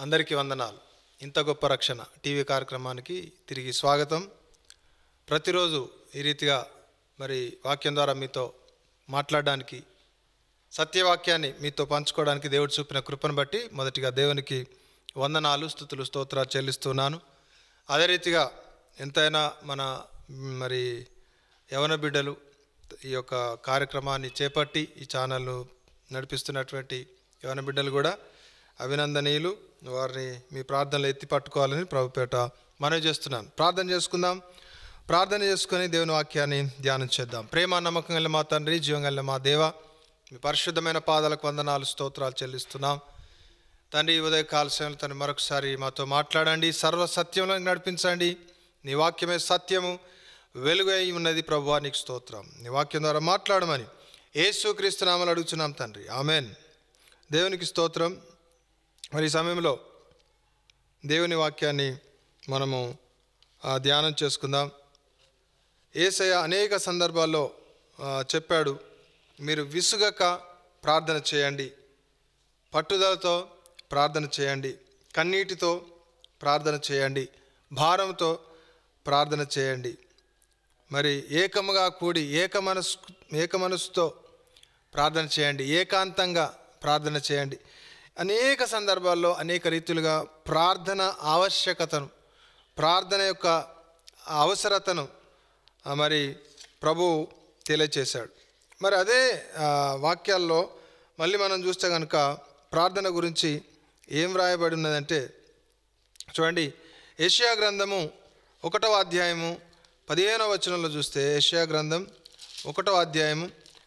అందరికీ వందనాలు ఇంత గొప్ప రక్షణ టీవీ కార్యక్రమానికి తిరిగి స్వాగతం ప్రతిరోజు ఈ రీతిగా మరి వాక్యం ద్వారా మీతో మాట్లాడడానికి సత్యవాక్యాన్ని మీతో పంచుకోవడానికి దేవుడు చూపిన కృపను బట్టి మొదటిగా దేవునికి వందనాలు స్థుతులు స్తోత్రాలు చెల్లిస్తున్నాను అదే రీతిగా ఎంతైనా మన మ్, మరి యవన బిడ్డలు ఈ యొక్క కార్యక్రమాన్ని చేపట్టి ఈ ఛానల్ను నడిపిస్తున్నటువంటి యవన బిడ్డలు కూడా అభినందనీయులు వారిని మీ ప్రార్థనలు ఎత్తి పట్టుకోవాలని ప్రభుపేట మనవి చేస్తున్నాను ప్రార్థన చేసుకుందాం ప్రార్థన చేసుకొని దేవుని వాక్యాన్ని ధ్యానం చేద్దాం ప్రేమ నమ్మకం గల మా తండ్రి జీవం గల మా దేవ మీ పరిశుద్ధమైన పాదాలకు వందనాలు స్తోత్రాలు చెల్లిస్తున్నాం తండ్రి ఈ ఉదయ కాలశంలో తను మరొకసారి మాతో మాట్లాడండి సర్వ సత్యంలో నడిపించండి నీ వాక్యమే సత్యము వెలుగు అయి ఉన్నది ప్రభువా నీకు స్తోత్రం నీ వాక్యం ద్వారా మాట్లాడమని యేసుక్రీస్తు నామలు అడుగుతున్నాం తండ్రి ఆమెన్ దేవునికి స్తోత్రం మరి ఈ సమయంలో దేవుని వాక్యాన్ని మనము ఆ, ధ్యానం చేసుకుందాం ఏసయ్య అనేక సందర్భాల్లో ఆ, చెప్పాడు మీరు విసుగక ప్రార్థన చేయండి పట్టుదలతో ప్రార్థన చేయండి కన్నీటితో ప్రార్థన చేయండి భారంతో ప్రార్థన చేయండి మరి ఏకముగా కూడి ఏక మనసు ఏక మనసుతో ప్రార్థన చేయండి ఏకాంతంగా ప్రార్థన చేయండి అనేక సందర్భాల్లో అనేక రీతులుగా ప్రార్థన ఆవశ్యకతను ప్రార్థన యొక్క అవసరతను ఆ, మరి ప్రభు తెలియచేశాడు మరి అదే ఆ, వాక్యాల్లో మళ్ళీ మనం చూస్తే కనుక ప్రార్థన గురించి ఏం రాయబడి ఉన్నదంటే చూడండి ఏషియా గ్రంథము ఒకటవ అధ్యాయము పదిహేనవ వచనంలో చూస్తే ఏషియా గ్రంథం ఒకటవ అధ్యాయము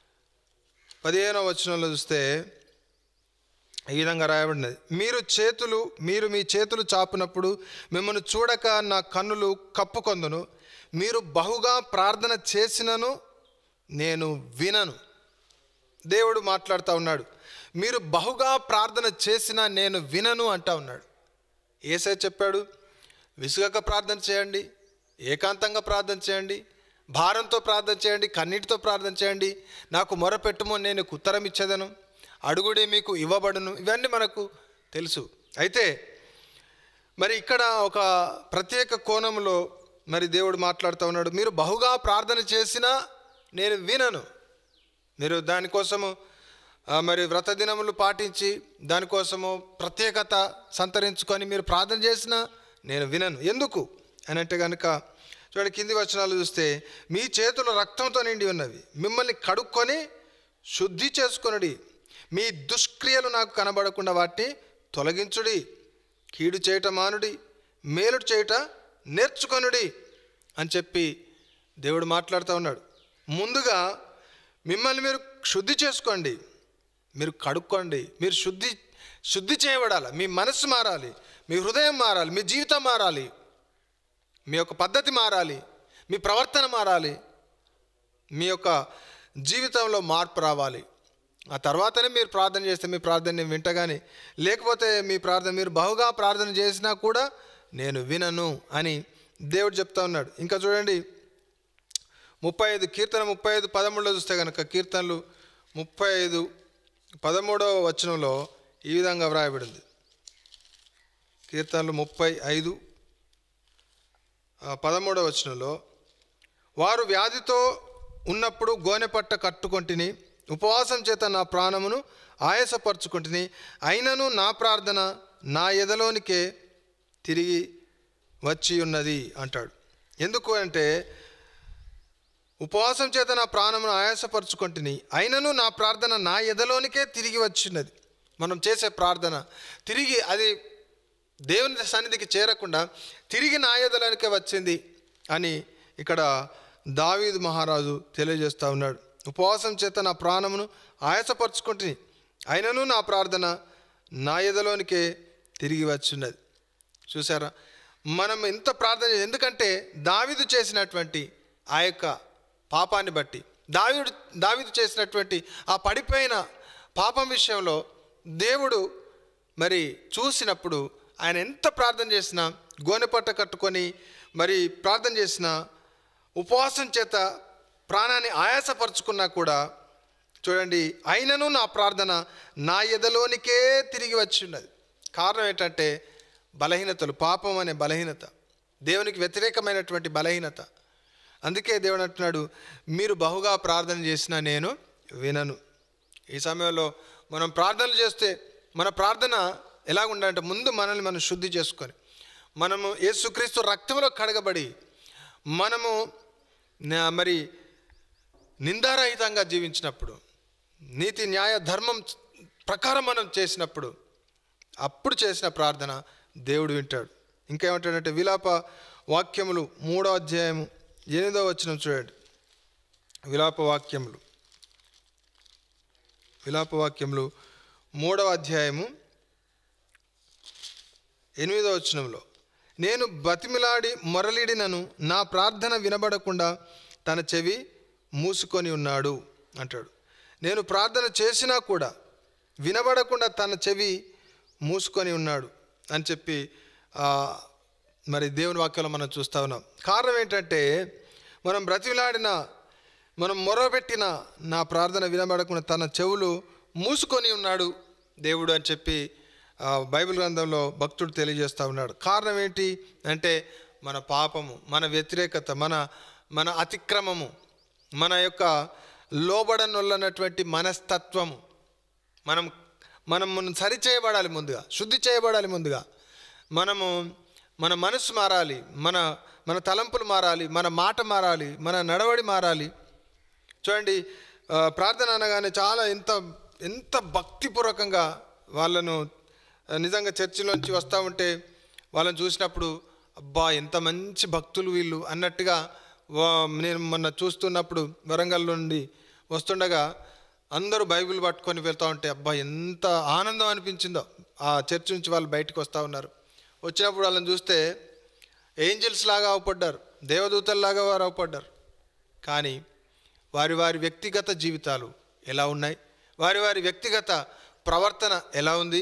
పదిహేనవ వచనంలో చూస్తే ఈ విధంగా రాయబడినది మీరు చేతులు మీరు మీ చేతులు చాపినప్పుడు మిమ్మల్ని చూడక నా కన్నులు కప్పుకొందును మీరు బహుగా ప్రార్థన చేసినను నేను వినను దేవుడు మాట్లాడుతూ ఉన్నాడు మీరు బహుగా ప్రార్థన చేసినా నేను వినను అంటా ఉన్నాడు ఏసై చెప్పాడు విసుగక ప్రార్థన చేయండి ఏకాంతంగా ప్రార్థన చేయండి భారంతో ప్రార్థన చేయండి కన్నీటితో ప్రార్థన చేయండి నాకు మొరపెట్టుమో నేను నీకు ఉత్తరం ఇచ్చేదను అడుగుడే మీకు ఇవ్వబడును ఇవన్నీ మనకు తెలుసు అయితే మరి ఇక్కడ ఒక ప్రత్యేక కోణంలో మరి దేవుడు మాట్లాడుతూ ఉన్నాడు మీరు బహుగా ప్రార్థన చేసినా నేను వినను మీరు దానికోసము ఆ, మరి వ్రత దినములు పాటించి దానికోసము ప్రత్యేకత సంతరించుకొని మీరు ప్రార్థన చేసినా నేను వినను ఎందుకు అని అంటే కనుక చూడండి కింది వచనాలు చూస్తే మీ చేతులు రక్తంతో నిండి ఉన్నవి మిమ్మల్ని కడుక్కొని శుద్ధి చేసుకొనుడి మీ దుష్క్రియలు నాకు కనబడకుండా వాటిని తొలగించుడి కీడు చేయట మానుడి మేలు చేయట నేర్చుకొనుడి అని చెప్పి దేవుడు మాట్లాడుతూ ఉన్నాడు ముందుగా మిమ్మల్ని మీరు శుద్ధి చేసుకోండి మీరు కడుక్కోండి మీరు శుద్ధి శుద్ధి చేయబడాలి మీ మనసు మారాలి మీ హృదయం మారాలి మీ జీవితం మారాలి మీ యొక్క పద్ధతి మారాలి మీ ప్రవర్తన మారాలి మీ యొక్క జీవితంలో మార్పు రావాలి ఆ తర్వాతనే మీరు ప్రార్థన చేస్తే మీ ప్రార్థన నేను వింటగాని లేకపోతే మీ ప్రార్థన మీరు బహుగా ప్రార్థన చేసినా కూడా నేను వినను అని దేవుడు చెప్తా ఉన్నాడు ఇంకా చూడండి ముప్పై ఐదు కీర్తన ముప్పై ఐదు పదమూడులో చూస్తే కనుక కీర్తనలు ముప్పై ఐదు పదమూడవ వచనంలో ఈ విధంగా వ్రాయబడింది కీర్తనలు ముప్పై ఐదు ఆ, పదమూడవ వచనంలో వారు వ్యాధితో ఉన్నప్పుడు గోనెపట్ట కట్టుకొంటిని ఉపవాసం చేత నా ప్రాణమును ఆయాసపరుచుకుంటుని అయినను నా ప్రార్థన నా ఎదలోనికే తిరిగి వచ్చి ఉన్నది అంటాడు ఎందుకు అంటే ఉపవాసం చేత నా ప్రాణమును ఆయాసపరుచుకుంటుని అయినను నా ప్రార్థన నా ఎదలోనికే తిరిగి వచ్చినది మనం చేసే ప్రార్థన తిరిగి అది దేవుని సన్నిధికి చేరకుండా తిరిగి నా ఎదలోనికే వచ్చింది అని ఇక్కడ దావీదు మహారాజు తెలియజేస్తూ ఉన్నాడు ఉపవాసం చేత నా ప్రాణమును ఆయాసపరుచుకుంటుని అయినను నా ప్రార్థన నా ఎదలోనికే తిరిగి వచ్చిన్నది చూసారా మనం ఎంత ప్రార్థన చేసి ఎందుకంటే దావీదు చేసినటువంటి ఆ యొక్క పాపాన్ని బట్టి దావీడు దావీదు చేసినటువంటి ఆ పడిపోయిన పాపం విషయంలో దేవుడు మరి చూసినప్పుడు ఆయన ఎంత ప్రార్థన చేసినా గోనెపట్ట కట్టుకొని మరి ప్రార్థన చేసినా ఉపవాసం చేత ప్రాణాన్ని ఆయాసపరుచుకున్నా కూడా చూడండి అయినను నా ప్రార్థన నా ఎదలోనికే తిరిగి వచ్చి ఉన్నది కారణం ఏంటంటే బలహీనతలు పాపం అనే బలహీనత దేవునికి వ్యతిరేకమైనటువంటి బలహీనత అందుకే దేవుడు అంటున్నాడు మీరు బహుగా ప్రార్థన చేసినా నేను వినను ఈ సమయంలో మనం ప్రార్థనలు చేస్తే మన ప్రార్థన ఎలా ఉండాలంటే ముందు మనల్ని మనం శుద్ధి చేసుకొని మనము యేసుక్రీస్తు రక్తంలో కడగబడి మనము నా- మరి నిందారహితంగా జీవించినప్పుడు నీతి న్యాయ ధర్మం ప్రకారం మనం చేసినప్పుడు అప్పుడు చేసిన ప్రార్థన దేవుడు వింటాడు ఇంకేమంటాడంటే విలాప వాక్యములు మూడో అధ్యాయము ఎనిమిదో వచ్చిన చూడండి విలాప వాక్యములు విలాప వాక్యములు మూడవ అధ్యాయము ఎనిమిదో వచనంలో నేను బతిమిలాడి మొరలిడినను నా ప్రార్థన వినబడకుండా తన చెవి మూసుకొని ఉన్నాడు అంటాడు నేను ప్రార్థన చేసినా కూడా వినబడకుండా తన చెవి మూసుకొని ఉన్నాడు అని చెప్పి ఆ, మరి దేవుని వాక్యంలో మనం చూస్తా ఉన్నాం కారణం ఏంటంటే మనం బ్రతిమిలాడిన మనం మొరబెట్టిన నా ప్రార్థన వినబడకుండా తన చెవులు మూసుకొని ఉన్నాడు దేవుడు అని చెప్పి ఆ, బైబిల్ గ్రంథంలో భక్తుడు తెలియజేస్తూ ఉన్నాడు కారణం ఏంటి అంటే మన పాపము మన వ్యతిరేకత మన మన అతిక్రమము మన యొక్క లోబడనొల్లనటువంటి మనస్తత్వము మనం మనం మనం సరి చేయబడాలి ముందుగా శుద్ధి చేయబడాలి ముందుగా మనము మన మనసు మారాలి మన మన తలంపులు మారాలి మన మాట మారాలి మన నడవడి మారాలి చూడండి ఆ, ప్రార్థన అనగానే చాలా ఎంత ఎంత భక్తిపూర్వకంగా వాళ్ళను ఆ, నిజంగా చర్చిలోంచి వస్తూ ఉంటే వాళ్ళని చూసినప్పుడు అబ్బా ఎంత మంచి భక్తులు వీళ్ళు అన్నట్టుగా వా- నేను మొన్న చూస్తున్నప్పుడు వరంగల్ నుండి వస్తుండగా అందరూ బైబిల్ పట్టుకొని వెళ్తూ ఉంటే అబ్బా ఎంత ఆనందం అనిపించిందో ఆ చర్చ్ నుంచి వాళ్ళు బయటకు వస్తూ ఉన్నారు వచ్చినప్పుడు వాళ్ళని చూస్తే ఏంజల్స్ లాగా అవపడ్డారు దేవదూతల్లాగా వారు అవపడ్డారు కానీ వారి వారి వ్యక్తిగత జీవితాలు ఎలా ఉన్నాయి వారి వారి వ్యక్తిగత ప్రవర్తన ఎలా ఉంది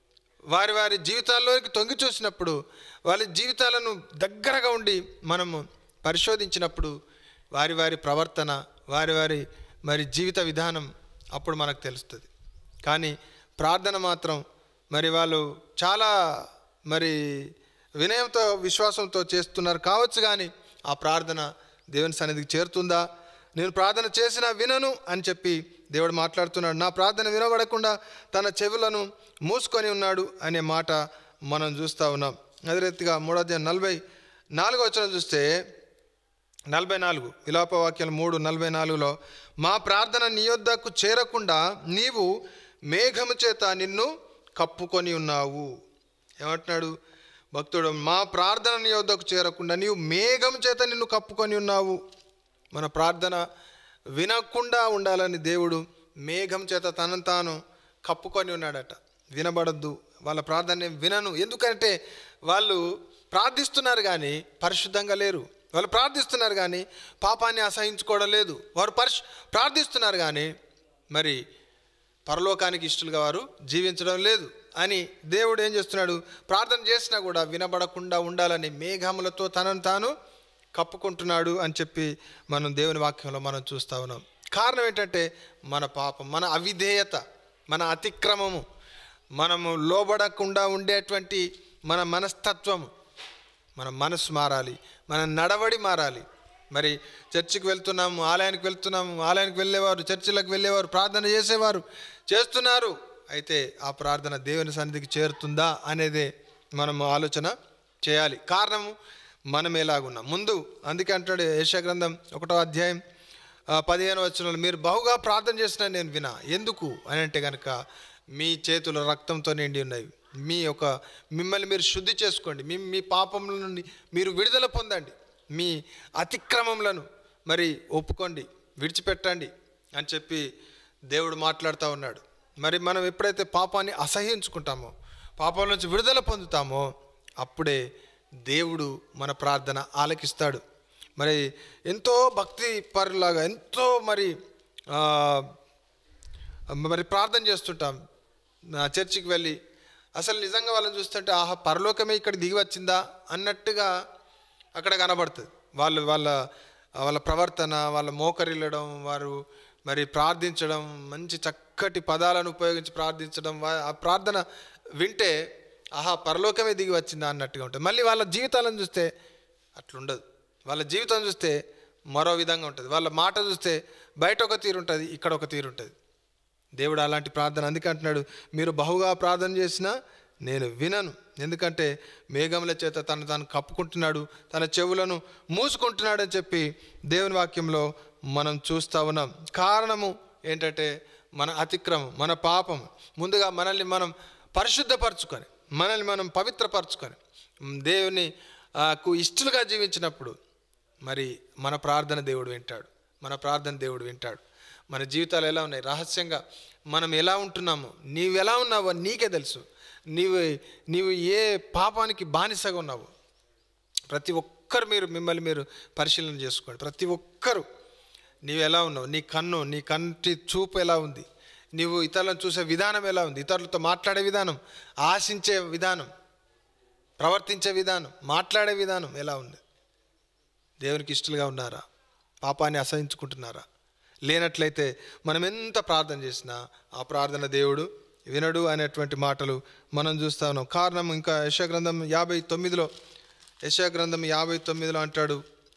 వారి వారి జీవితాల్లోకి తొంగి చూసినప్పుడు వారి జీవితాలను దగ్గరగా ఉండి మనము పరిశోధించినప్పుడు వారి వారి ప్రవర్తన వారి వారి మరి జీవిత విధానం అప్పుడు మనకు తెలుస్తుంది కానీ ప్రార్థన మాత్రం మరి వాళ్ళు చాలా మరి వినయంతో విశ్వాసంతో చేస్తున్నారు కావచ్చు కానీ ఆ ప్రార్థన దేవుని సన్నిధికి చేరుతుందా నేను ప్రార్థన చేసినా వినను అని చెప్పి దేవుడు మాట్లాడుతున్నాడు నా ప్రార్థన వినబడకుండా తన చెవులను మూసుకొని ఉన్నాడు అనే మాట మనం చూస్తూ ఉన్నాం అదే రీతిగా మూడో అధ్యాయం నలభై నాలుగో వచ్చిన చూస్తే నలభై నాలుగు విలాపవాక్యాలు మూడు నలభై నాలుగులో మా ప్రార్థన నీ యొద్దకు చేరకుండా నీవు మేఘము చేత నిన్ను కప్పుకొని ఉన్నావు ఏమంటున్నాడు భక్తుడు మా ప్రార్థన నీ యొద్దకు చేరకుండా నీవు మేఘం చేత నిన్ను కప్పుకొని ఉన్నావు మన ప్రార్థన వినకుండా ఉండాలని దేవుడు మేఘం చేత తనను తాను కప్పుకొని ఉన్నాడట వినబడద్దు వాళ్ళ ప్రార్థన వినను ఎందుకంటే వాళ్ళు ప్రార్థిస్తున్నారు కానీ పరిశుద్ధంగా లేరు వాళ్ళు ప్రార్థిస్తున్నారు కానీ పాపాన్ని అసహించుకోవడం లేదు వారు పరిశు ప్రార్థిస్తున్నారు కానీ మరి పరలోకానికి ఇష్టలుగా వారు జీవించడం లేదు అని దేవుడు ఏం చేస్తున్నాడు ప్రార్థన చేసినా కూడా వినబడకుండా ఉండాలని మేఘములతో తనను తాను కప్పుకుంటున్నాడు అని చెప్పి మనం దేవుని వాక్యంలో మనం చూస్తా ఉన్నాం కారణం ఏంటంటే మన పాపం మన అవిధేయత మన అతిక్రమము మనము లోబడకుండా ఉండేటువంటి మన మనస్తత్వము మన మనసు మారాలి మన నడవడి మారాలి మరి చర్చికి వెళ్తున్నాము ఆలయానికి వెళ్తున్నాము ఆలయానికి వెళ్ళేవారు చర్చిలకు వెళ్ళేవారు ప్రార్థన చేసేవారు చేస్తున్నారు అయితే ఆ ప్రార్థన దేవుని సన్నిధికి చేరుతుందా అనేదే మనము ఆలోచన చేయాలి కారణము మనం ఎలాగున్నాం ముందు అందుకే అంటాడు గ్రంథం ఒకటో అధ్యాయం ఆ, పదిహేను వచ్చిన మీరు బహుగా ప్రార్థన చేసిన నేను వినా ఎందుకు అని అంటే కనుక మీ చేతులు రక్తంతో నిండి ఉన్నవి మీ యొక్క మిమ్మల్ని మీరు శుద్ధి చేసుకోండి మీ మీ పాపముల నుండి మీరు విడుదల పొందండి మీ అతిక్రమములను మరి ఒప్పుకోండి విడిచిపెట్టండి అని చెప్పి దేవుడు మాట్లాడుతూ ఉన్నాడు మరి మనం ఎప్పుడైతే పాపాన్ని అసహ్యించుకుంటామో పాపం నుంచి విడుదల పొందుతామో అప్పుడే దేవుడు మన ప్రార్థన ఆలకిస్తాడు మరి ఎంతో భక్తి పరులాగా ఎంతో మరి ఆ, మరి ప్రార్థన చేస్తుంటాం ఆ చర్చికి వెళ్ళి అసలు నిజంగా వాళ్ళని చూస్తుంటే ఆహా పరలోకమే ఇక్కడ దిగి వచ్చిందా అన్నట్టుగా అక్కడ కనబడుతుంది వాళ్ళు వాళ్ళ వాళ్ళ ప్రవర్తన వాళ్ళ మోకరిల్లడం వారు మరి ప్రార్థించడం మంచి చక్కటి పదాలను ఉపయోగించి ప్రార్థించడం వా- ఆ ప్రార్థన వింటే ఆహా పరలోకమే దిగి వచ్చిందా అన్నట్టుగా ఉంటుంది మళ్ళీ వాళ్ళ జీవితాలను చూస్తే అట్లుండదు వాళ్ళ జీవితం చూస్తే మరో విధంగా ఉంటుంది వాళ్ళ మాట చూస్తే బయట ఒక తీరు ఉంటుంది ఇక్కడ ఒక తీరు ఉంటుంది దేవుడు అలాంటి ప్రార్థన అందుకే అంటున్నాడు మీరు బహుగా ప్రార్థన చేసినా నేను వినను ఎందుకంటే మేఘముల చేత తను తాను కప్పుకుంటున్నాడు తన చెవులను మూసుకుంటున్నాడు అని చెప్పి దేవుని వాక్యంలో మనం చూస్తూ ఉన్నాం కారణము ఏంటంటే మన అతిక్రమం మన పాపం ముందుగా మనల్ని మనం పరిశుద్ధపరచుకొని మనల్ని మనం పవిత్రపరచుకొని దేవుని ఆ, కు ఇష్టలుగా జీవించినప్పుడు మరి మన ప్రార్థన దేవుడు వింటాడు మన ప్రార్థన దేవుడు వింటాడు మన జీవితాలు ఎలా ఉన్నాయి రహస్యంగా మనం ఎలా ఉంటున్నామో నీవు ఎలా ఉన్నావో నీకే తెలుసు నీవు నీవు ఏ పాపానికి బానిసగా ఉన్నావో ప్రతి ఒక్కరు మీరు మిమ్మల్ని మీరు పరిశీలన చేసుకోండి ప్రతి ఒక్కరు నీవు ఎలా ఉన్నావు నీ కన్ను నీ కంటి చూపు ఎలా ఉంది నీవు ఇతరులను చూసే విధానం ఎలా ఉంది ఇతరులతో మాట్లాడే విధానం ఆశించే విధానం ప్రవర్తించే విధానం మాట్లాడే విధానం ఎలా ఉంది దేవునికి ఇష్టలుగా ఉన్నారా పాపాన్ని అసహించుకుంటున్నారా లేనట్లయితే మనం ఎంత ప్రార్థన చేసినా ఆ ప్రార్థన దేవుడు వినడు అనేటువంటి మాటలు మనం చూస్తా ఉన్నాం కారణం ఇంకా యశాగ్రంథం యాభై తొమ్మిదిలో యశాగ్రంథం యాభై తొమ్మిదిలో అంటాడు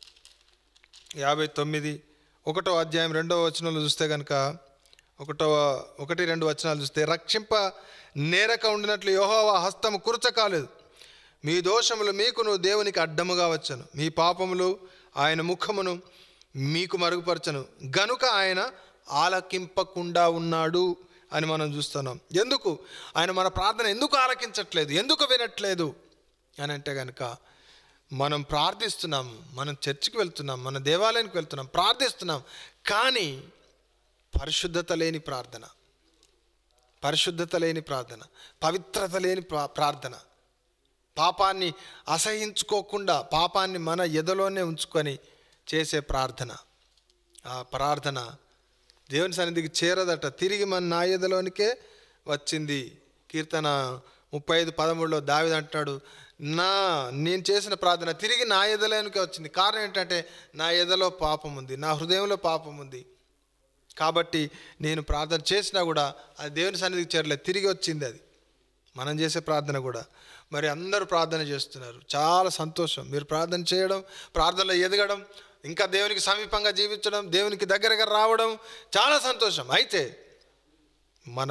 యాభై తొమ్మిది ఒకటో అధ్యాయం రెండవ వచనంలో చూస్తే కనుక ఒకటవ ఒకటి రెండు వచనాలు చూస్తే రక్షింప నేరక ఉండినట్లు యెహోవా హస్తము కురచ కాలేదు మీ దోషములు మీకును దేవునికి అడ్డముగా వచ్చను మీ పాపములు ఆయన ముఖమును మీకు మరుగుపరచను గనుక ఆయన ఆలకింపకుండా ఉన్నాడు అని మనం చూస్తున్నాం ఎందుకు ఆయన మన ప్రార్థన ఎందుకు ఆలకించట్లేదు ఎందుకు వినట్లేదు అని అంటే కనుక మనం ప్రార్థిస్తున్నాము మనం చర్చికి వెళ్తున్నాం మన దేవాలయానికి వెళ్తున్నాం ప్రార్థిస్తున్నాం కానీ పరిశుద్ధత లేని ప్రార్థన పరిశుద్ధత లేని ప్రార్థన పవిత్రత లేని ప్రా- ప్రార్థన పాపాన్ని అసహించుకోకుండా పాపాన్ని మన ఎదలోనే ఉంచుకొని చేసే ప్రార్థన ఆ ప్రార్థన దేవుని సన్నిధికి చేరదట తిరిగి మన నా ఎదలోనికే వచ్చింది కీర్తన ముప్పై ఐదు పదమూడులో దావిది అంటాడు నా నేను చేసిన ప్రార్థన తిరిగి నా ఎదలోనికే వచ్చింది కారణం ఏంటంటే నా ఎదలో పాపం ఉంది నా హృదయంలో పాపం ఉంది కాబట్టి నేను ప్రార్థన చేసినా కూడా అది దేవుని సన్నిధికి చేరలేదు తిరిగి వచ్చింది అది మనం చేసే ప్రార్థన కూడా మరి అందరూ ప్రార్థన చేస్తున్నారు చాలా సంతోషం మీరు ప్రార్థన చేయడం ప్రార్థనలో ఎదగడం ఇంకా దేవునికి సమీపంగా జీవించడం దేవునికి దగ్గరగా రావడం చాలా సంతోషం అయితే మన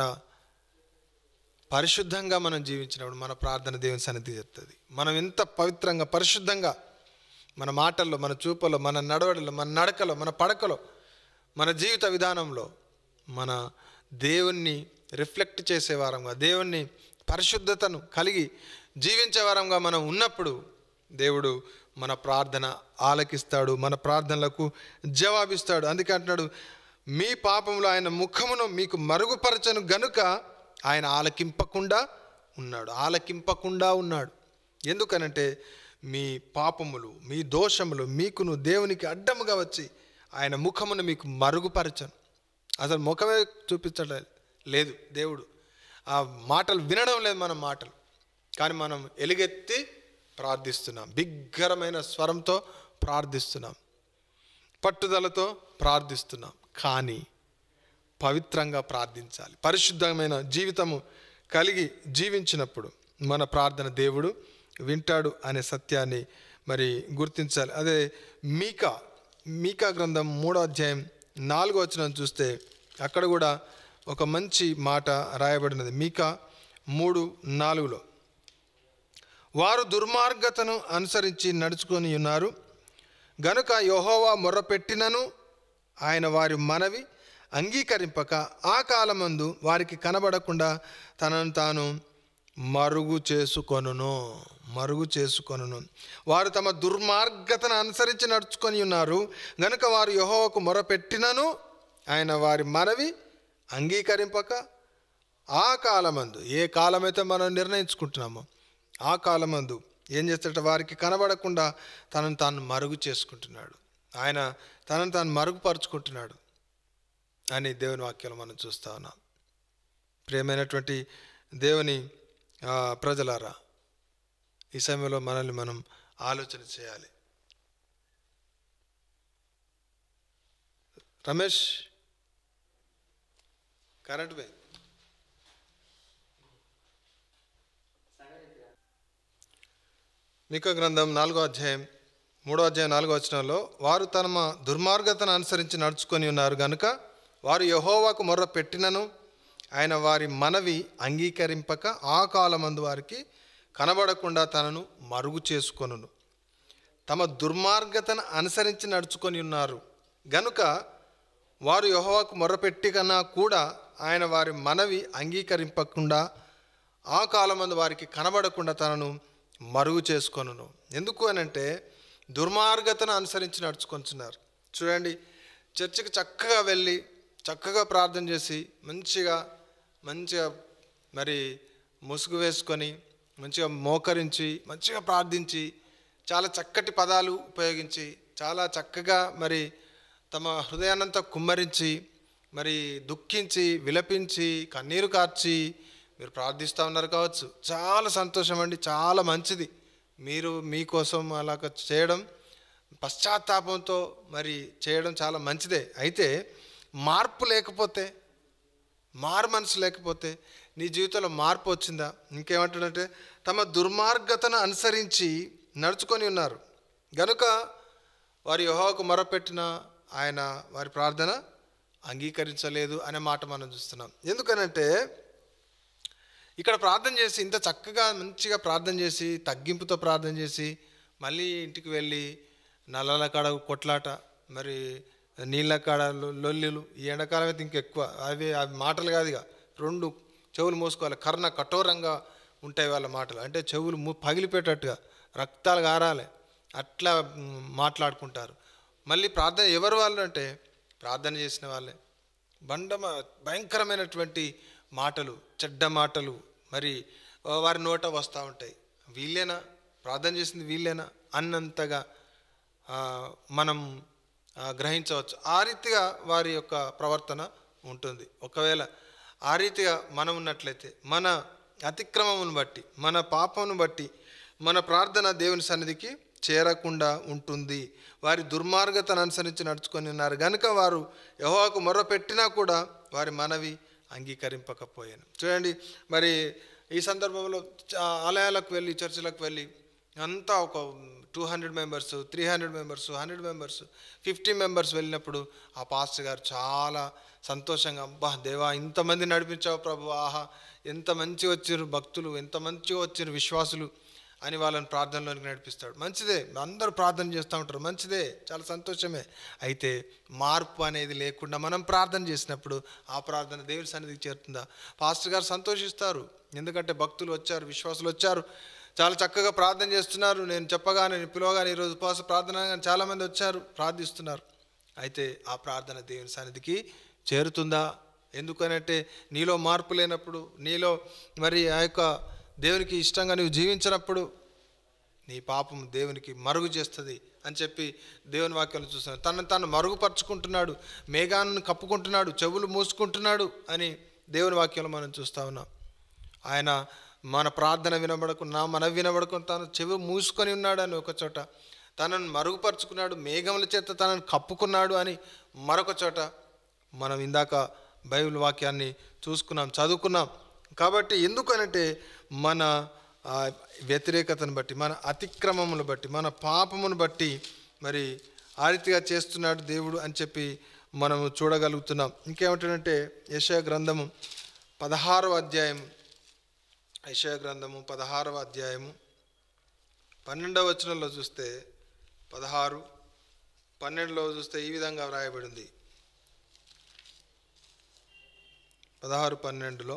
పరిశుద్ధంగా మనం జీవించినప్పుడు మన ప్రార్థన దేవుని సన్నిధి చెప్తుంది మనం ఎంత పవిత్రంగా పరిశుద్ధంగా మన మాటల్లో మన చూపులో మన నడవడిలో మన నడకలో మన పడకలో మన జీవిత విధానంలో మన దేవుణ్ణి రిఫ్లెక్ట్ చేసే వారంగా దేవుణ్ణి పరిశుద్ధతను కలిగి జీవించే వారంగా మనం ఉన్నప్పుడు దేవుడు మన ప్రార్థన ఆలకిస్తాడు మన ప్రార్థనలకు జవాబిస్తాడు అందుకే అంటున్నాడు మీ పాపంలో ఆయన ముఖమును మీకు మరుగుపరచను గనుక ఆయన ఆలకింపకుండా ఉన్నాడు ఆలకింపకుండా ఉన్నాడు ఎందుకనంటే మీ పాపములు మీ దోషములు మీకును దేవునికి అడ్డముగా వచ్చి ఆయన ముఖమును మీకు మరుగుపరచను అసలు ముఖమే చూపించడం లేదు దేవుడు ఆ మాటలు వినడం లేదు మన మాటలు కానీ మనం ఎలుగెత్తి ప్రార్థిస్తున్నాం బిగ్గరమైన స్వరంతో ప్రార్థిస్తున్నాం పట్టుదలతో ప్రార్థిస్తున్నాం కానీ పవిత్రంగా ప్రార్థించాలి పరిశుద్ధమైన జీవితము కలిగి జీవించినప్పుడు మన ప్రార్థన దేవుడు వింటాడు అనే సత్యాన్ని మరి గుర్తించాలి అదే మీకా మీకా గ్రంథం మూడో అధ్యాయం నాలుగో వచనం చూస్తే అక్కడ కూడా ఒక మంచి మాట రాయబడినది మీకా మూడు నాలుగులో వారు దుర్మార్గతను అనుసరించి నడుచుకొని ఉన్నారు గనుక యెహోవా మొర్రపెట్టినను ఆయన వారి మనవి అంగీకరింపక ఆ కాలమందు వారికి కనబడకుండా తనను తాను మరుగు చేసుకొనును మరుగు చేసుకొనును వారు తమ దుర్మార్గతను అనుసరించి నడుచుకొని ఉన్నారు గనుక వారు యెహోవాకు మొరపెట్టినను ఆయన వారి మనవి అంగీకరింపక ఆ కాలమందు ఏ కాలమైతే మనం నిర్ణయించుకుంటున్నామో ఆ కాలమందు ఏం చేస్తాడట వారికి కనబడకుండా తనను తాను మరుగు చేసుకుంటున్నాడు ఆయన తనను తాను మరుగుపరుచుకుంటున్నాడు అని దేవుని వాక్యాలు మనం చూస్తా ఉన్నాం ప్రియమైనటువంటి దేవుని ఆ, ప్రజలారా ఈ సమయంలో మనల్ని మనం ఆలోచన చేయాలి రమేష్ కరెంట్ పోయింది మిక గ్రంథం నాలుగో అధ్యాయం మూడో అధ్యాయం నాలుగో వచనంలో వారు తమ దుర్మార్గతను అనుసరించి నడుచుకొని ఉన్నారు గనుక వారు యహోవాకు మొర్ర పెట్టినను ఆయన వారి మనవి అంగీకరింపక ఆ కాలమందు వారికి కనబడకుండా తనను మరుగు చేసుకొనును తమ దుర్మార్గతను అనుసరించి నడుచుకొని ఉన్నారు గనుక వారు యెహోవాకు మొర్రపెట్టి కన్నా కూడా ఆయన వారి మనవి అంగీకరింపకుండా ఆ కాలమందు వారికి కనబడకుండా తనను మరుగు చేసుకొనును ఎందుకు అనంటే దుర్మార్గతను అనుసరించి నడుచుకొంటున్నారు చూడండి చర్చికి చక్కగా వెళ్ళి చక్కగా ప్రార్థన చేసి మంచిగా మంచిగా మరి ముసుగు వేసుకొని మంచిగా మోకరించి మంచిగా ప్రార్థించి చాలా చక్కటి పదాలు ఉపయోగించి చాలా చక్కగా మరి తమ హృదయాన్నంతా కుమ్మరించి మరి దుఃఖించి విలపించి కన్నీరు కార్చి మీరు ప్రార్థిస్తూ ఉన్నారు కావచ్చు చాలా సంతోషం అండి చాలా మంచిది మీరు మీకోసం అలాగ చేయడం పశ్చాత్తాపంతో మరి చేయడం చాలా మంచిదే అయితే మార్పు లేకపోతే మారు మనసు లేకపోతే నీ జీవితంలో మార్పు వచ్చిందా ఇంకేమంటాడంటే తమ దుర్మార్గతను అనుసరించి నడుచుకొని ఉన్నారు గనుక వారి యెహోవాకు మొరపెట్టిన ఆయన వారి ప్రార్థన అంగీకరించలేదు అనే మాట మనం చూస్తున్నాం ఎందుకనంటే ఇక్కడ ప్రార్థన చేసి ఇంత చక్కగా మంచిగా ప్రార్థన చేసి తగ్గింపుతో ప్రార్థన చేసి మళ్ళీ ఇంటికి వెళ్ళి నల్లల కాడ కొట్లాట మరి నీళ్ళ కాడ లొ- లొల్లిలు ఈ ఎండాకాలం అయితే ఇంకెక్కువ అవి అవి మాటలు కాదు ఇక రెండు చెవులు మూసుకోవాలి కర్ణ కఠోరంగా ఉంటాయి వాళ్ళ మాటలు అంటే చెవులు ము పగిలిపోయేటట్టుగా రక్తాలు గారాలి అట్లా మ్, మాట్లాడుకుంటారు మళ్ళీ ప్రార్థన ఎవరు వాళ్ళు అంటే ప్రార్థన చేసిన వాళ్ళే బండమ భయంకరమైనటువంటి మాటలు చెడ్డ మాటలు మరి ఆ, వారి నోట వస్తూ ఉంటాయి వీళ్ళేనా ప్రార్థన చేసింది వీళ్ళేనా అన్నంతగా ఆ, మనం ఆ, గ్రహించవచ్చు ఆ రీతిగా వారి యొక్క ప్రవర్తన ఉంటుంది ఒకవేళ ఆ రీతిగా మనం ఉన్నట్లయితే మన అతిక్రమమును బట్టి మన పాపమును బట్టి మన ప్రార్థన దేవుని సన్నిధికి చేరకుండా ఉంటుంది వారి దుర్మార్గతను అనుసరించి నడుచుకొని ఉన్నారు కనుక వారు యహోవాకు మొర్ర పెట్టినా కూడా వారి మనవి అంగీకరింపకపోయాను చూడండి మరి ఈ సందర్భంలో చా- ఆలయాలకు వెళ్ళి చర్చిలకు వెళ్ళి అంతా ఒక two hundred members three hundred members hundred members fifty members వెళ్ళినప్పుడు ఆ పాస్టర్ గారు చాలా సంతోషంగా అబ్బా దేవా ఇంతమంది నడిపించావు ప్రభు ఆహా ఎంత మంచిగా వచ్చారు భక్తులు ఎంత మంచిగా వచ్చారు విశ్వాసులు అని వాళ్ళని ప్రార్థనలోనికి నడిపిస్తాడు మంచిదే అందరూ ప్రార్థన చేస్తూ ఉంటారు మంచిదే చాలా సంతోషమే అయితే మార్పు అనేది లేకుండా మనం ప్రార్థన చేసినప్పుడు ఆ ప్రార్థన దేవుని సన్నిధికి చేరుతుందా పాస్టర్ గారు సంతోషిస్తారు ఎందుకంటే భక్తులు వచ్చారు విశ్వాసులు వచ్చారు చాలా చక్కగా ప్రార్థన చేస్తున్నారు నేను చెప్పగానే నేను పిలవగానే ఈరోజు ఉపవాస ప్రార్థన అనగానే చాలామంది వచ్చారు ప్రార్థిస్తున్నారు అయితే ఆ ప్రార్థన దేవుని సన్నిధికి చేరుతుందా ఎందుకనంటే నీలో మార్పు లేనప్పుడు నీలో మరి ఆ యొక్క దేవునికి ఇష్టంగా నువ్వు జీవించినప్పుడు నీ పాపం దేవునికి మరుగు చేస్తుంది అని చెప్పి దేవుని వాక్యాలు చూస్తున్నాడు తనను తాను మరుగుపరుచుకుంటున్నాడు మేఘాన్ని కప్పుకుంటున్నాడు చెవులు మూసుకుంటున్నాడు అని దేవుని వాక్యంలో మనం చూస్తా ఉన్నాం ఆయన మన ప్రార్థన వినబడకుండా మన వినబడకుండా తాను చెవి మూసుకొని ఉన్నాడు అని ఒక చోట తనను మరుగుపరుచుకున్నాడు మేఘముల చేత తనను కప్పుకున్నాడు అని మరొక చోట మనం ఇందాక బైబిల్ వాక్యాన్ని చూసుకున్నాం చదువుకున్నాం కాబట్టి ఎందుకనంటే మన ఆ, వ్యతిరేకతను బట్టి మన అతిక్రమమును బట్టి మన పాపమును బట్టి మరి ఆ రీతిగా చేస్తున్నాడు దేవుడు అని చెప్పి మనము చూడగలుగుతున్నాం ఇంకేమిటంటే యశయ గ్రంథము పదహారవ అధ్యాయం యశయ గ్రంథము పదహారవ అధ్యాయము పన్నెండవ వచనంలో చూస్తే పదహారు పన్నెండులో చూస్తే ఈ విధంగా వ్రాయబడింది పదహారు పన్నెండులో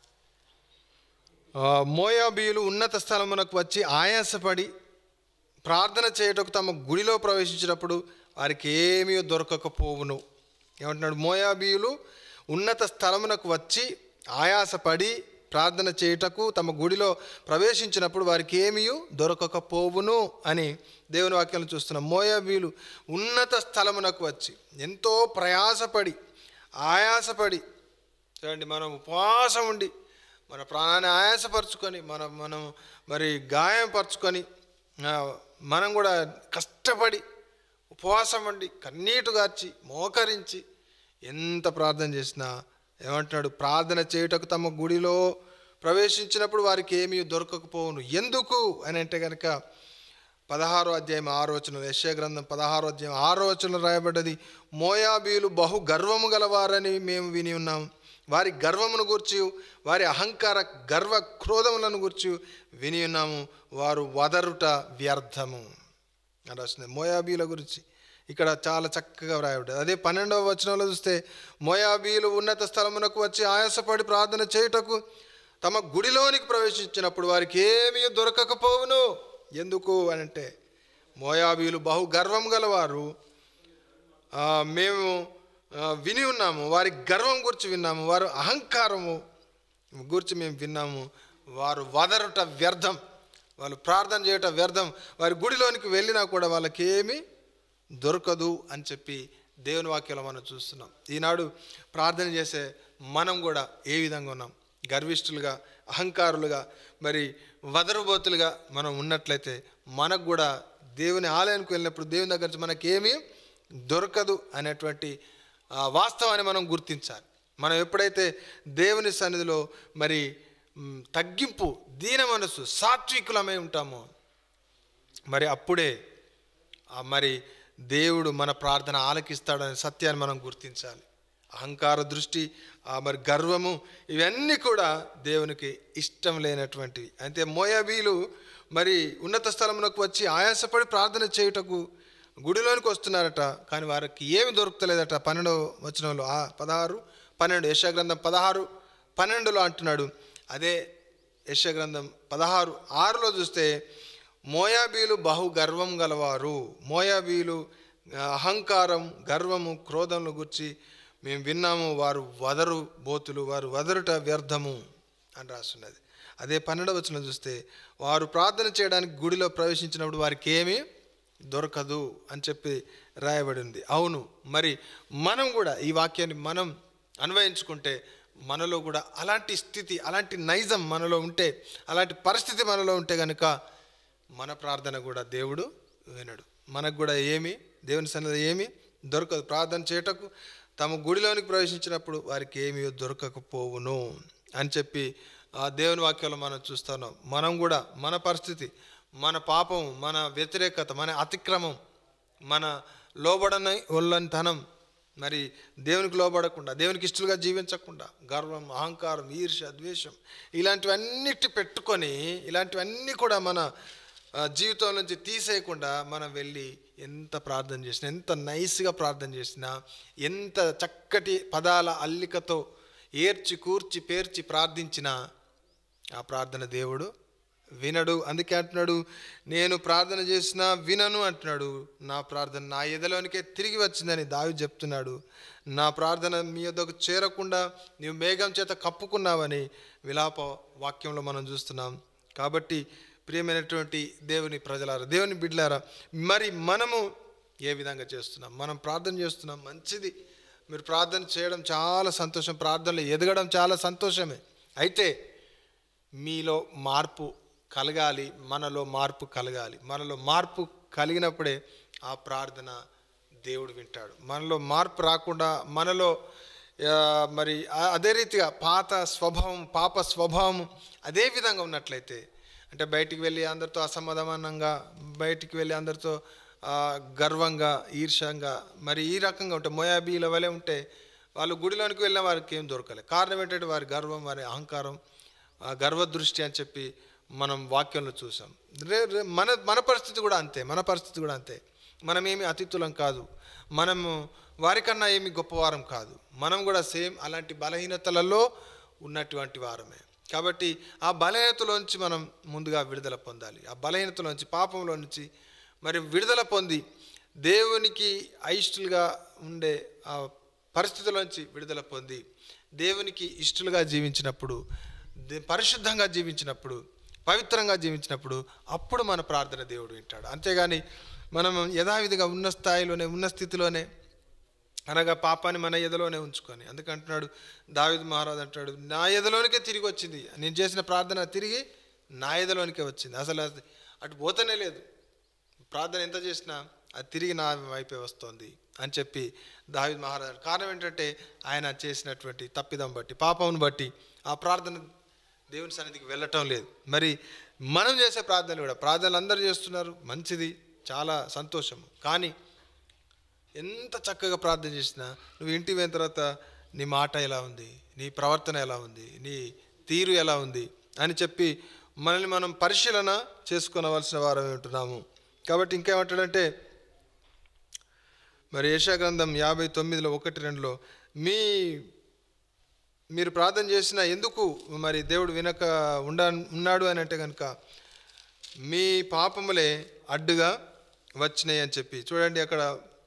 ఆ, మోయాబీయులు ఉన్నత స్థలమునకు వచ్చి ఆయాసపడి ప్రార్థన చేయుటకు తమ గుడిలో ప్రవేశించినప్పుడు వారికి ఏమీ దొరకకపోవును ఏమంటున్నాడు మోయాబీయులు ఉన్నత స్థలమునకు వచ్చి ఆయాసపడి ప్రార్థన చేయుటకు తమ గుడిలో ప్రవేశించినప్పుడు వారికి ఏమీ దొరకకపోవును అని దేవుని వాక్యాలను చూస్తున్నాం మోయాబీయులు ఉన్నత స్థలమునకు వచ్చి ఎంతో ప్రయాసపడి ఆయాసపడి చూడండి మనం ఉపవాసం ఉండి మన ప్రాణాన్ని ఆయాసపరుచుకొని మనం మనం మరి గాయపరుచుకొని ఆ, మనం కూడా కష్టపడి ఉపవాసం ఉండి కన్నీటు గార్చి మోకరించి ఎంత ప్రార్థన చేసినా ఏమంటున్నాడు ప్రార్థన చేయుటకు తమ గుడిలో ప్రవేశించినప్పుడు వారికి ఏమీ దొరకకపోవును ఎందుకు అని అంటే కనుక పదహారో అధ్యాయం ఆరో వచనం యశ్య గ్రంథం పదహారో అధ్యాయం ఆరో వచనం రాయబడ్డది మోయాబీలు బహు గర్వము గలవారని మేము విని ఉన్నాం వారి గర్వమును గూర్చి వారి అహంకార గర్వ క్రోధములను గూర్చి విని ఉన్నాము వారు వదరుట వ్యర్థము అని రాస్తుంది మోయాబీల గురించి ఇక్కడ చాలా చక్కగా వ్రాయబడ్డది అదే పన్నెండవ వచనంలో చూస్తే మోయాబీలు ఉన్నత స్థలమునకు వచ్చి ఆయాసపడి ప్రార్థన చేయుటకు తమ గుడిలోనికి ప్రవేశించినప్పుడు వారికి ఏమీ దొరకకపోవును ఎందుకు అని అంటే మోయాబీలు బహు గర్వం గలవారు ఆ, మేము ఆ, విని ఉన్నాము వారి గర్వం గురించి విన్నాము వారు అహంకారము గురించి మేము విన్నాము వారు వదరుట వ్యర్థం వాళ్ళు ప్రార్థన చేయట వ్యర్థం వారి గుడిలోనికి వెళ్ళినా కూడా వాళ్ళకి ఏమీ దొరకదు అని చెప్పి దేవుని వాక్యంలో మనం చూస్తున్నాం ఈనాడు ప్రార్థన చేసే మనం కూడా ఏ విధంగా ఉన్నాం గర్విష్ఠులుగా అహంకారులుగా మరి వదరుబోతులుగా మనం ఉన్నట్లయితే మనకు కూడా దేవుని ఆలయానికి వెళ్ళినప్పుడు దేవుని దగ్గర నుంచి మనకేమీ దొరకదు అనేటువంటి ఆ, వాస్తవాన్ని మనం గుర్తించాలి మనం ఎప్పుడైతే దేవుని సన్నిధిలో మరి మ్, తగ్గింపు దీన మనసు సాత్వికులమై ఉంటామో మరి అప్పుడే ఆ మరి దేవుడు మన ప్రార్థన ఆలకిస్తాడనే సత్యాన్ని మనం గుర్తించాలి అహంకార దృష్టి ఆ మరి గర్వము ఇవన్నీ కూడా దేవునికి ఇష్టం లేనటువంటివి అయితే మోయాబీలు మరి ఉన్నత స్థలమునకు వచ్చి ఆయాసపడి ప్రార్థన చేయుటకు గుడిలోనికి వస్తున్నారట కానీ వారికి ఏమి దొరుకుతలేదట పన్నెండు వచనంలో ఆ పదహారు పన్నెండు యశాగ్రంథం పదహారు పన్నెండులో అంటున్నాడు అదే యశగ్రంథం పదహారు ఆరులో చూస్తే మోయాబీలు బహు గర్వం గలవారు మోయాబీలు ఆ, అహంకారం గర్వము క్రోధమును గుర్చి మేము విన్నాము వారు వదరు బోతులు వారు వదరుట వ్యర్థము అని రాస్తున్నది అదే పన్నెండవ వచనం చూస్తే వారు ప్రార్థన చేయడానికి గుడిలో ప్రవేశించినప్పుడు వారికి ఏమీ దొరకదు అని చెప్పి రాయబడి ఉంది అవును మరి మనం కూడా ఈ వాక్యాన్ని మనం అన్వయించుకుంటే మనలో కూడా అలాంటి స్థితి అలాంటి నైజం మనలో ఉంటే అలాంటి పరిస్థితి మనలో ఉంటే కనుక మన ప్రార్థన కూడా దేవుడు వినడు మనకు కూడా ఏమి దేవుని సన్నిధి ఏమి దొరకదు ప్రార్థన చేయటకు తమ గుడిలోనికి ప్రవేశించినప్పుడు వారికి ఏమీ దొరకకపోవును అని చెప్పి ఆ దేవుని వాక్యంలో మనం చూస్తున్నాం మనం కూడా మన పరిస్థితి మన పాపం మన వ్యతిరేకత మన అతిక్రమం మన లోబడని ఒళ్ళనితనం మరి దేవునికి లోబడకుండా దేవునికి ఇష్టలుగా జీవించకుండా గర్వం అహంకారం ఈర్ష్య ద్వేషం ఇలాంటివన్నిటి పెట్టుకొని ఇలాంటివన్నీ కూడా మన ఆ, జీవితం నుంచి తీసేయకుండా మనం వెళ్ళి ఎంత ప్రార్థన చేసినా ఎంత నైస్గా ప్రార్థన చేసినా ఎంత చక్కటి పదాల అల్లికతో ఏర్చి కూర్చి పేర్చి ప్రార్థించినా ఆ ప్రార్థన దేవుడు వినడు అందుకే అంటున్నాడు నేను ప్రార్థన చేసినా వినను అంటున్నాడు నా ప్రార్థన నా ఎదలోనికే తిరిగి వచ్చిందని దావి చెప్తున్నాడు నా ప్రార్థన మీ యొద్దకు చేరకుండా నీవు మేఘం చేత కప్పుకున్నావని విలాప వాక్యంలో మనం చూస్తున్నాం కాబట్టి ప్రియమైనటువంటి దేవుని ప్రజలారా దేవుని బిడ్డలారా మరి మనము ఏ విధంగా చేస్తున్నాం మనం ప్రార్థన చేస్తున్నాం మంచిది మీరు ప్రార్థన చేయడం చాలా సంతోషం ప్రార్థనలో ఎదగడం చాలా సంతోషమే అయితే మీలో మార్పు కలగాలి మనలో మార్పు కలగాలి మనలో మార్పు కలిగినప్పుడే ఆ ప్రార్థన దేవుడు వింటాడు మనలో మార్పు రాకుండా మనలో ఆ, మరి ఆ- అదే రీతిగా పాత స్వభావం పాప స్వభావం అదే విధంగా ఉన్నట్లయితే అంటే బయటికి వెళ్ళి అందరితో అసమాధానంగా బయటికి వెళ్ళి అందరితో ఆ, గర్వంగా ఈర్షంగా మరి ఈ రకంగా ఉంటే మోయాబీల వలె ఉంటే వాళ్ళు గుడిలోనికి వెళ్ళిన వారికి ఏం దొరకలేదు కారణం ఏంటంటే వారి గర్వం వారి అహంకారం ఆ గర్వదృష్టి అని చెప్పి మనం వాక్యంలో చూసాం రే రే- మన మన పరిస్థితి కూడా అంతే మన పరిస్థితి కూడా అంతే మనం ఏమి అతిథులం కాదు మనము వారికన్నా ఏమి గొప్పవారం కాదు మనం కూడా సేమ్ అలాంటి బలహీనతలలో ఉన్నటువంటి వారమే కాబట్టి ఆ బలహీనతలోంచి మనం ముందుగా విడుదల పొందాలి ఆ బలహీనతలోంచి పాపంలో నుంచి మరి విడుదల పొంది దేవునికి అయిష్టులుగా ఉండే ఆ పరిస్థితుల్లోంచి విడుదల పొంది దేవునికి ఇష్టలుగా జీవించినప్పుడు దే- పరిశుద్ధంగా జీవించినప్పుడు పవిత్రంగా జీవించినప్పుడు అప్పుడు మన ప్రార్థన దేవుడు వింటాడు అంతేగాని మనం యథావిధిగా ఉన్న స్థాయిలోనే ఉన్న స్థితిలోనే అనగా పాపాన్ని మన ఎదలోనే ఉంచుకొని అందుకంటున్నాడు దావిద్ మహారాజ్ అంటాడు నా ఎదలోనికే తిరిగి వచ్చింది నేను చేసిన ప్రార్థన తిరిగి నా ఎదలోనికే వచ్చింది అసలు అది అటు పోతనే లేదు ప్రార్థన ఎంత చేసినా అది తిరిగి నా వైపే వస్తుంది అని చెప్పి దావిద్ మహారాజు కారణం ఏంటంటే ఆయన చేసినటువంటి తప్పిదం బట్టి పాపమును బట్టి ఆ ప్రార్థన దేవుని సన్నిధికి వెళ్ళటం లేదు మరి మనం చేసే ప్రార్థనలు కూడా ప్రార్థనలు అందరూ చేస్తున్నారు మంచిది చాలా సంతోషం కానీ ఎంత చక్కగా ప్రార్థన చేసినా నువ్వు ఇంటికి పోయిన తర్వాత నీ మాట ఎలా ఉంది నీ ప్రవర్తన ఎలా ఉంది నీ తీరు ఎలా ఉంది అని చెప్పి మనల్ని మనం పరిశీలన చేసుకునవలసిన వారం ఉంటున్నాము కాబట్టి ఇంకేమంటాడంటే మరి ఏషా గ్రంథం యాభై తొమ్మిదిలో ఒకటి రెండులో మీ మీరు ప్రార్థన చేసిన ఎందుకు మరి దేవుడు వినక ఉండ ఉన్నాడు అని అంటే కనుక మీ పాపములే అడ్డుగా వచ్చినాయి అని చెప్పి చూడండి అక్కడ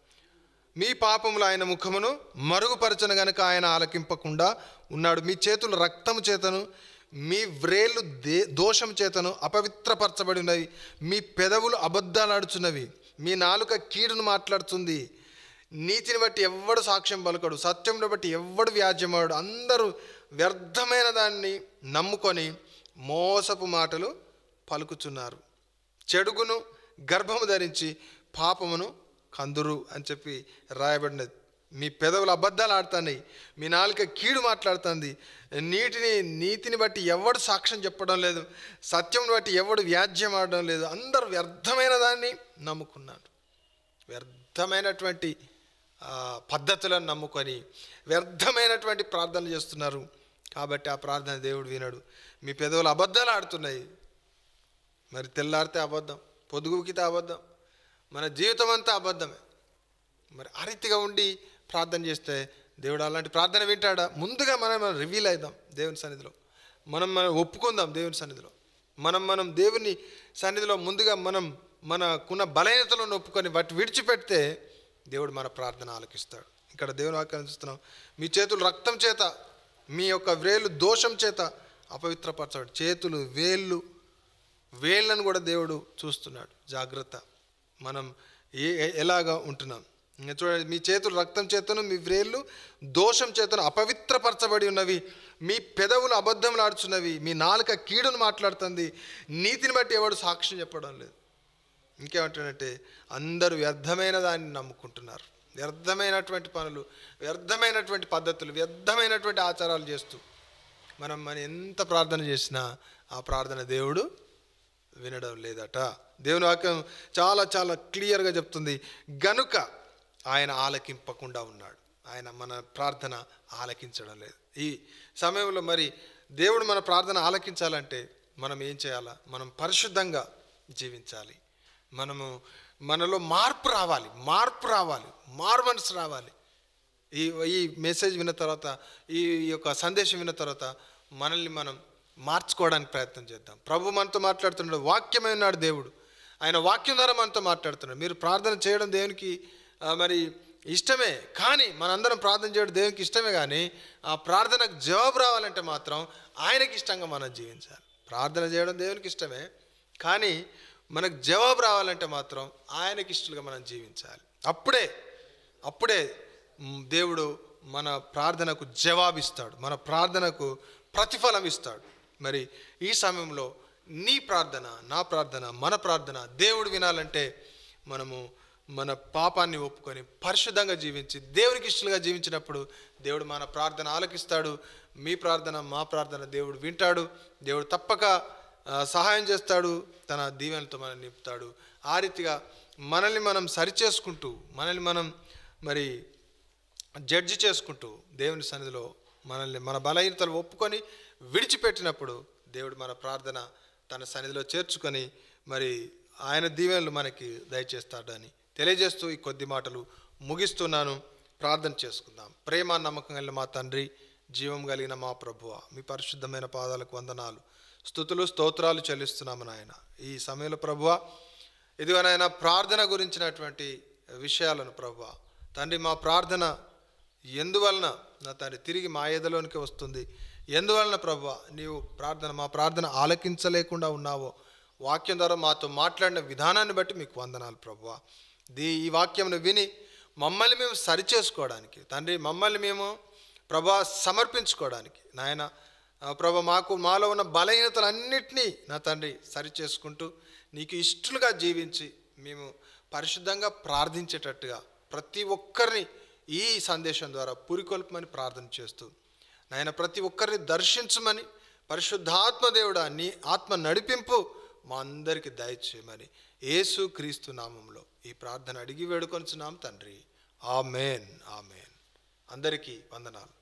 మీ పాపములు ఆయన ముఖమును మరుగుపరచను గనుక ఆయన ఆలకింపకుండా ఉన్నాడు మీ చేతులు రక్తము చేతను మీ వ్రేళ్ళు దే దోషం చేతను అపవిత్రపరచబడి ఉన్నవి మీ పెదవులు అబద్ధాలాడుచున్నవి మీ నాలుక కీడును మాట్లాడుతుంది నీతిని బట్టి ఎవ్వడు సాక్ష్యం పలకడు సత్యంను బట్టి ఎవ్వడు వ్యాజ్యమాడు అందరూ వ్యర్థమైన దాన్ని నమ్ముకొని మోసపు మాటలు పలుకుచున్నారు చెడుగును గర్భము ధరించి పాపమును కందురు అని చెప్పి రాయబడినది మీ పెదవులు అబద్ధాలు ఆడుతున్నాయి మీ నాలుక కీడు మాట్లాడుతుంది నీటిని నీతిని బట్టి ఎవడు సాక్ష్యం చెప్పడం లేదు సత్యం బట్టి ఎవడు వ్యాజ్యం ఆడడం లేదు అందరూ వ్యర్థమైన దాన్ని నమ్ముకున్నారు వ్యర్థమైనటువంటి ఆ, పద్ధతులను నమ్ముకొని వ్యర్థమైనటువంటి ప్రార్థనలు చేస్తున్నారు కాబట్టి ఆ ప్రార్థన దేవుడు వినడు మీ పెదవులు అబద్ధాలు ఆడుతున్నాయి మరి తెల్లారితే అబద్ధం పొదుగుకితే అబద్ధం మన జీవితం అంతా అబద్ధమే మరి ఆ రీతిగా ఉండి ప్రార్థన చేస్తే దేవుడు అలాంటి ప్రార్థన వింటాడా ముందుగా మనం మనం రివీల్ అవుదాం దేవుని సన్నిధిలో మనం మనం ఒప్పుకుందాం దేవుని సన్నిధిలో మనం మనం దేవుని సన్నిధిలో ముందుగా మనం మనకున్న బలహీనతలను ఒప్పుకొని వాటి విడిచిపెడితే దేవుడు మన ప్రార్థన ఆలకిస్తాడు ఇక్కడ దేవుని వాక్యాన్ని చూస్తున్నాం మీ చేతులు రక్తం చేత మీ యొక్క వేలు దోషం చేత అపవిత్రపరచాడు చేతులు వేళ్ళు వేళ్ళను కూడా దేవుడు చూస్తున్నాడు జాగ్రత్త మనం ఏ ఏ- ఎలాగా ఉంటున్నాం ఇంకా చూడండి మీ చేతులు రక్తం చేతను మీ వ్రేళ్ళు దోషం చేతను అపవిత్రపరచబడి ఉన్నవి మీ పెదవులు అబద్ధములు ఆడుచున్నవి మీ నాలుక కీడును మాట్లాడుతుంది నీతిని బట్టి ఎవడు సాక్ష్యం చెప్పడం లేదు ఇంకేమంటాడంటే అందరూ వ్యర్థమైన దాన్ని నమ్ముకుంటున్నారు వ్యర్థమైనటువంటి పనులు వ్యర్థమైనటువంటి పద్ధతులు వ్యర్థమైనటువంటి ఆచారాలు చేస్తూ మనం మన ఎంత ప్రార్థన చేసినా ఆ ప్రార్థన దేవుడు వినడం లేదట దేవుని వాక్యం చాలా చాలా క్లియర్గా చెప్తుంది గనుక ఆయన ఆలకింపకుండా ఉన్నాడు ఆయన మన ప్రార్థన ఆలకించడం లేదు ఈ సమయంలో మరి దేవుడు మన ప్రార్థన ఆలకించాలంటే మనం ఏం చేయాలా మనం పరిశుద్ధంగా జీవించాలి మనము మనలో మార్పు రావాలి మార్పు రావాలి మారు మనసు రావాలి ఈ ఈ మెసేజ్ విన్న తర్వాత ఈ యొక్క సందేశం విన్న తర్వాత మనల్ని మనం మార్చుకోవడానికి ప్రయత్నం చేద్దాం ప్రభు మనతో మాట్లాడుతున్నాడు వాక్యమే ఉన్నాడు దేవుడు ఆయన వాక్యం ద్వారా మనతో మాట్లాడుతున్నాడు మీరు ప్రార్థన చేయడం దేవునికి ఆ, మరి ఇష్టమే కానీ మనందరం ప్రార్థన చేయడం దేవునికి ఇష్టమే కానీ ఆ ప్రార్థనకు జవాబు రావాలంటే మాత్రం ఆయనకి ఇష్టంగా మనం జీవించాలి ప్రార్థన చేయడం దేవునికి ఇష్టమే కానీ మనకు జవాబు రావాలంటే మాత్రం ఆయనకి ఇష్టలుగా మనం జీవించాలి అప్పుడే అప్పుడే మ్, దేవుడు మన ప్రార్థనకు జవాబిస్తాడు మన ప్రార్థనకు ప్రతిఫలం ఇస్తాడు మరి ఈ సమయంలో నీ ప్రార్థన నా ప్రార్థన మన ప్రార్థన దేవుడు వినాలంటే మనము మన పాపాన్ని ఒప్పుకొని పరిశుద్ధంగా జీవించి దేవునికి ఇష్టలుగా జీవించినప్పుడు దేవుడు మన ప్రార్థన ఆలకిస్తాడు మీ ప్రార్థన మా ప్రార్థన దేవుడు వింటాడు దేవుడు తప్పక ఆ, సహాయం చేస్తాడు తన దీవెనలతో మనం నింపుతాడు ఆ రీతిగా మనల్ని మనం సరిచేసుకుంటూ మనల్ని మనం మరి జడ్జి చేసుకుంటూ దేవుని సన్నిధిలో మనల్ని మన బలహీనతలు ఒప్పుకొని విడిచిపెట్టినప్పుడు దేవుడు మన ప్రార్థన తన సన్నిధిలో చేర్చుకొని మరి ఆయన దీవెనలు మనకి దయచేస్తాడని తెలియజేస్తూ ఈ కొద్ది మాటలు ముగిస్తున్నాను ప్రార్థన చేసుకుందాం ప్రేమ నమ్మకం కలిగిన మా తండ్రి జీవం కలిగిన మా ప్రభువ మీ పరిశుద్ధమైన పాదాలకు వందనాలు స్థుతులు స్తోత్రాలు చెల్లిస్తున్నాము నాయన ఈ సమయంలో ప్రభువ ఇదిగోనైనా ప్రార్థన గురించినటువంటి విషయాలను ప్రభువ తండ్రి మా ప్రార్థన ఎందువలన నా తండ్రి తిరిగి మా ఎదలోనికి వస్తుంది ఎందువలన ప్రభు నీవు ప్రార్థన మా ప్రార్థన ఆలకించలేకుండా ఉన్నావో వాక్యం ద్వారా మాతో మాట్లాడిన విధానాన్ని బట్టి మీకు వందనాలు ప్రభువ దీ ఈ వాక్యంను విని మమ్మల్ని మేము సరిచేసుకోవడానికి తండ్రి మమ్మల్ని మేము ప్రభా సమర్పించుకోవడానికి నాయన ఆ, ప్రభు మాకు మాలో ఉన్న బలహీనతలన్నిటినీ నా తండ్రి సరిచేసుకుంటూ నీకు ఇష్టలుగా జీవించి మేము పరిశుద్ధంగా ప్రార్థించేటట్టుగా ప్రతి ఒక్కరిని ఈ సందేశం ద్వారా పురికొల్పమని ప్రార్థన చేస్తూ నాయన ప్రతి ఒక్కరిని దర్శించమని పరిశుద్ధాత్మ దేవుడా నీ ఆత్మ నడిపింపు మా అందరికి దయచేయమని యేసు క్రీస్తు నామంలో ఈ ప్రార్థన అడిగి వేడుకొనిచున్నాం తండ్రి ఆమెన్ ఆమెన్ అందరికీ వందనాలు